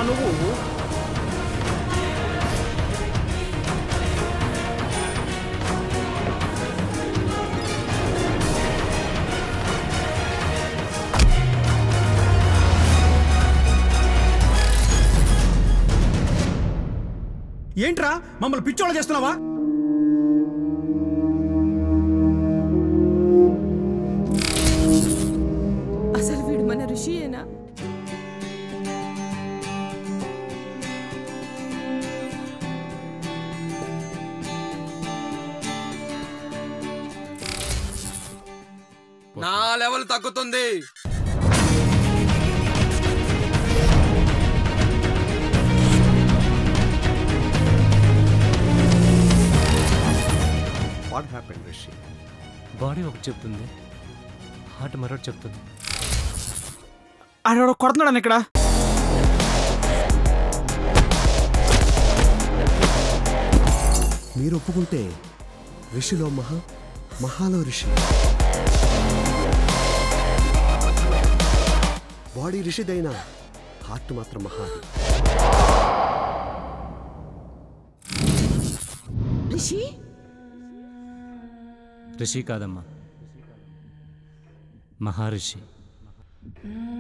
నువ్వు ఏంట్రా మమ్మల్ని పిచ్చోళ్ళ చేస్తున్నావా అసలు వీడు మన ఋషియేనా నా లెవెల్ తగ్గుతుంది వాట్ హ్యాపెన్ రిషి బాడీ ఒకటి చెప్తుంది హార్ట్ మరొకటి చెప్తుంది ఆడెవడో కొడుతున్నాడు ఇక్కడ మీరు ఒప్పుకుంటే ఋషిలో మహా మహాలో ఋషి బాడీ ఋషిదైనా హార్ట్ మాత్రం మహాది రిషి ఋషి కాదమ్మా మహర్షి మ్మ్.